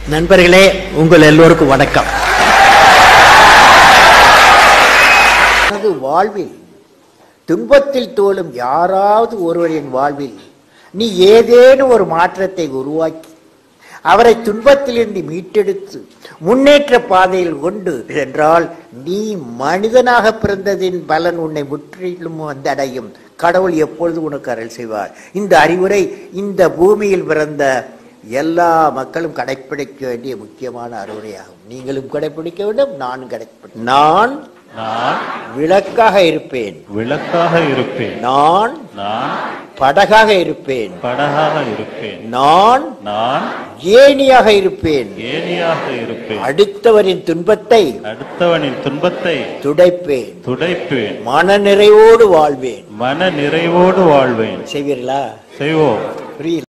நண்பர்களே உங்கள் எல்லோருக்கும் வணக்கம் எனது வாழ்வில் துன்பத்தில் தோலும் யாராவது ஒருவரின் வாழ்வில் நீ ஏதேனும் ஒரு மாற்றத்தை உருவாக்கி அவரை துன்பத்திலிருந்து மீட்டெடுத்து முன்னேற்ற பாதையில் கொண்டு சென்றால் நீ மனிதனாக பிறந்ததின் பலன் உன்னை முற்றிலும் வந்தடையும் கடவுள் எப்பொழுது உனக்கு அருள் செய்வார் இந்த அறிவுரை இந்த பூமியில் பிறந்த எல்லா மக்களும் கடைப்பிடிக்க வேண்டிய முக்கியமான அறிவுரையாகும் நீங்களும் கடைப்பிடிக்க வேண்டும் நானும் கடைப்பிடி நான் நான் விளக்காக இருப்பேன் விளக்காக இருப்பேன் நான் நான் படகாக இருப்பேன் படகாக இருப்பேன் நான் நான் ஏணியாக இருப்பேன் ஏணியாக இருப்பேன் அடுத்தவரின் துன்பத்தை அடுத்தவனின் துன்பத்தை துடைப்பேன் துடைப்பேன் மனநிறைவோடு வாழ்வேன் மன நிறைவோடு வாழ்வேன் செய்வீர்களா செய்வோம் புரியல